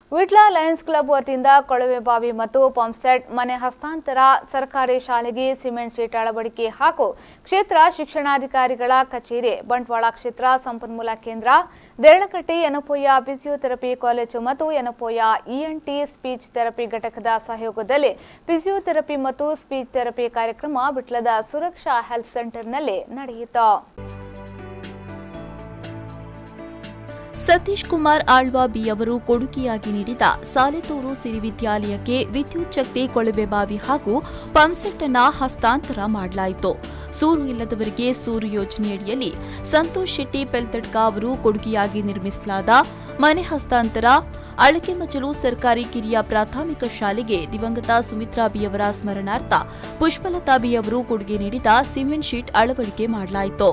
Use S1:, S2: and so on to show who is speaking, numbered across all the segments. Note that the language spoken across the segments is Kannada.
S1: ವಿಟ್ಲ ಲಯನ್ಸ್ ಕ್ಲಬ್ ವತಿಯಿಂದ ಕೊಳವೆಬಾವಿ ಮತ್ತು ಪಂಪ್ಸೆಟ್ ಮನೆ ಹಸ್ತಾಂತರ ಸರ್ಕಾರಿ ಶಾಲೆಗೆ ಸಿಮೆಂಟ್ ಶೀಟ್ ಅಳವಡಿಕೆ ಹಾಗೂ ಕ್ಷೇತ್ರ ಶಿಕ್ಷಣಾಧಿಕಾರಿಗಳ ಕಚೇರಿ ಬಂಟ್ವಾಳ ಕ್ಷೇತ್ರ ಸಂಪನ್ಮೂಲ ಕೇಂದ್ರ ದೇರಳಕಟ್ಟೆ ಯನಪೋಯ ಫಿಸಿಯೋಥೆರಪಿ ಕಾಲೇಜು ಮತ್ತು ಯನಪೋಯ ಇಎನ್ಟಿ ಸ್ಪೀಚ್ ಥೆರಪಿ ಘಟಕದ ಸಹಯೋಗದಲ್ಲಿ ಫಿಸಿಯೋಥೆರಪಿ ಮತ್ತು ಸ್ಪೀಚ್ ಥೆರಪಿ ಕಾರ್ಯಕ್ರಮ ವಿಟ್ಲದ ಸುರಕ್ಷಾ ಹೆಲ್ತ್ ಸೆಂಟರ್ನಲ್ಲಿ ನಡೆಯಿತು
S2: ಸತೀಶ್ ಕುಮಾರ್ ಆಳ್ವ ಬಿ ಅವರು ಕೊಡುಗೆಯಾಗಿ ನೀಡಿದ ಸಾಲೆತೂರು ಸಿರಿವಿದ್ಯಾಲಯಕ್ಕೆ ವಿದ್ಯುತ್ ಶಕ್ತಿ ಕೊಳವೆಬಾವಿ ಹಾಗೂ ಪಂಪ್ಸೆಟ್ ಅನ್ನ ಹಸ್ತಾಂತರ ಮಾಡಲಾಯಿತು ಸೂರು ಇಲ್ಲದವರಿಗೆ ಸೂರು ಯೋಜನೆಯಡಿಯಲ್ಲಿ ಸಂತೋಷ್ ಶೆಟ್ಟಿ ಪೆಲ್ತಡ್ಕ ಅವರು ಕೊಡುಗೆಯಾಗಿ ನಿರ್ಮಿಸಲಾದ ಮನೆ ಹಸ್ತಾಂತರ ಅಳಕೆಮಜಲು ಸರ್ಕಾರಿ ಕಿರಿಯ ಪ್ರಾಥಮಿಕ ಶಾಲೆಗೆ ದಿವಂಗತ ಸುಮಿತ್ರಾ ಬಿಯವರ ಸ್ಮರಣಾರ್ಥ ಪುಷ್ಪಲತಾ ಬಿ ಅವರು ಕೊಡುಗೆ ನೀಡಿದ ಸಿಮೆಂಟ್ ಶೀಟ್ ಅಳವಡಿಕೆ ಮಾಡಲಾಯಿತು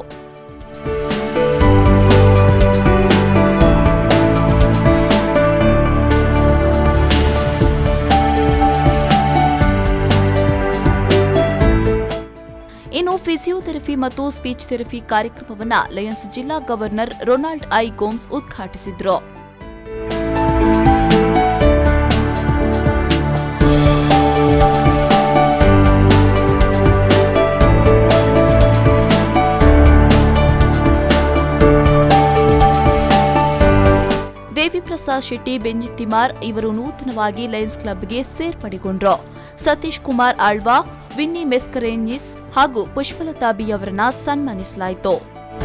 S2: ಇನ್ನು ಫಿಸಿಯೋಥೆರಪಿ ಮತ್ತು ಸ್ಪೀಚ್ ಥೆರಪಿ ಕಾರ್ಯಕ್ರಮವನ್ನು ಲಯನ್ಸ್ ಜಿಲ್ಲಾ ಗವರ್ನರ್ ರೊನಾಲ್ಡ್ ಐ ಗೋಮ್ಸ್ ಉದ್ಘಾಟಿಸಿದ್ರು ದೇವಿಪ್ರಸಾದ್ ಶೆಟ್ಟಿ ಬೆಂಜಿತ್ತಿಮಾರ್ ಇವರು ನೂತನವಾಗಿ ಲಯನ್ಸ್ ಕ್ಲಬ್ಗೆ ಸೇರ್ಪಡೆಗೊಂಡ್ರು ಸತೀಶ್ ಕುಮಾರ್ ಆಳ್ವಾ ವಿನ್ನಿ ಮೆಸ್ಕರೇನಿಸ್ ಹಾಗೂ ಪುಷ್ಪಲತಾ ಬಿ ಅವರನ್ನ ಸನ್ಮಾನಿಸಲಾಯಿತು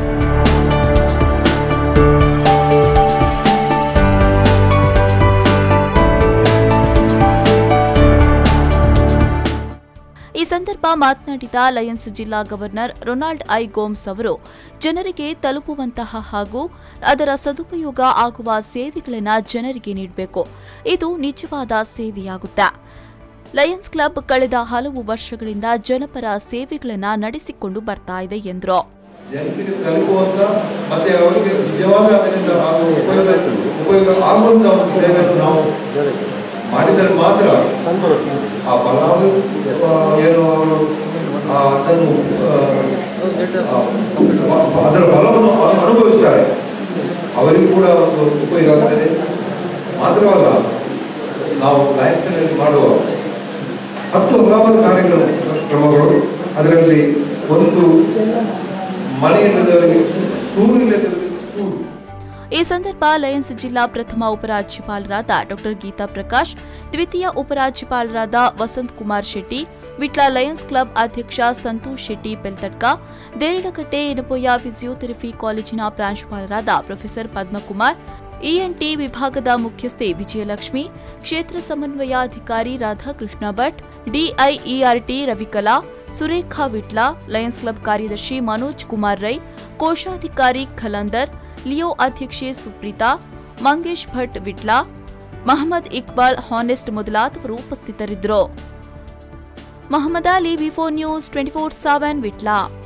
S2: ಈ ಸಂದರ್ಭ ಮಾತನಾಡಿದ ಲಯನ್ಸ್ ಜಿಲ್ಲಾ ಗವರ್ನರ್ ರೊನಾಲ್ಡ್ ಐ ಗೋಮ್ಸ್ ಅವರು ಜನರಿಗೆ ತಲುಪುವಂತಹ ಹಾಗೂ ಅದರ ಸದುಪಯೋಗ ಆಗುವ ಸೇವೆಗಳನ್ನು ಜನರಿಗೆ ನೀಡಬೇಕು ಇದು ನಿಜವಾದ ಸೇವೆಯಾಗುತ್ತೆ ಲಯನ್ಸ್ ಕ್ಲಬ್ ಕಳೆದ ಹಲವು ವರ್ಷಗಳಿಂದ ಜನಪರ ಸೇವೆಗಳನ್ನು ನಡೆಸಿಕೊಂಡು ಬರ್ತಾ ಇದೆ ಎಂದರು
S3: ಜನರಿಗೆ ತಲುಪುವಂತ ಮತ್ತೆ ಅವರಿಗೆ ನಿಜವಾದ ಅದರಿಂದ ಆಗುವ ಉಪಯೋಗ ಉಪಯೋಗ ಆಗುವಂತ ಒಂದು ಸೇವೆಯನ್ನು ನಾವು ಮಾಡಿದರೆ ಮಾತ್ರ ಆ ಫಲಾನು ಆ, ಏನು ಅವರು ಆ, ಅದನ್ನು ಆ, ಆ, ಅದರ ಫಲವನ್ನು ಅನು- ಅನುಭವಿಸ್ತಾರೆ ಅವರಿಗೂ ಕೂಡ ಒಂದು ಉಪಯೋಗ ಆಗ್ತದೆ ಮಾತ್ರವಲ್ಲ ನಾವು ಲಯನ್ಸ್ನಲ್ಲಿ ಮಾಡುವ ಹತ್ತು ಹಲವಾರು ಕಾರ್ಯಗಳು ಕ್ರಮಗಳು ಅದರಲ್ಲಿ ಒಂದು ಮನೆಯಿಲ್ಲದವರಿಗೆ ಸೂರು ಇಲ್ಲದವರಿಗೆ ಸೂರು
S2: ಈ ಸಂದರ್ಭ ಲಯನ್ಸ್ ಜಿಲ್ಲಾ ಪ್ರಥಮ ಉಪರಾಜ್ಯಪಾಲರಾದ ಡಾ ಗೀತಾ ಪ್ರಕಾಶ್ ದ್ವಿತೀಯ ಉಪರಾಜ್ಯಪಾಲರಾದ ವಸಂತ್ ಕುಮಾರ್ ಶೆಟ್ಟಿ ವಿಟ್ಲ ಲಯನ್ಸ್ ಕ್ಲಬ್ ಅಧ್ಯಕ್ಷ ಸಂತೋಷ್ ಶೆಟ್ಟಿ ಬೆಲ್ತಡ್ಕ ದೇರಡಕಟ್ಟೆ ಎನಪೊಯ್ಯ ಫಿಸಿಯೋಥೆರಪಿ ಕಾಲೇಜಿನ ಪ್ರಾಂಶುಪಾಲರಾದ ಪ್ರೊಫೆಸರ್ ಪದ್ಮಕುಮಾರ್ ಇಎನ್ಟಿ ವಿಭಾಗದ ಮುಖ್ಯಸ್ಥೆ ವಿಜಯಲಕ್ಷ್ಮಿ ಕ್ಷೇತ್ರ ಸಮನ್ವಯಾಧಿಕಾರಿ Radhakrishna Bhat DIERT Ravikala Surekha Vitla Lions club ಕಾರ್ಯದರ್ಶಿ ಮನೋಜ್ ಕುಮಾರ್ ರೈ ಕೋಶಾಧಿಕಾರಿ ಖಲಂದರ್ ಲಿಯೋ ಅಧ್ಯಕ್ಷೆ ಸುಪ್ರೀತಾ ಮಂಗೇಶ್ ಭಟ್ ವಿಟ್ಲ ಮಹಮ್ಮದ್ ಇಕ್ಬಾಲ್ ಹಾನೆಸ್ಟ್ ಮೊದಲಾದವರು ಉಪಸ್ಥಿತರಿದ್ದರು Mohammad Ali V four news twenty four seven Vitla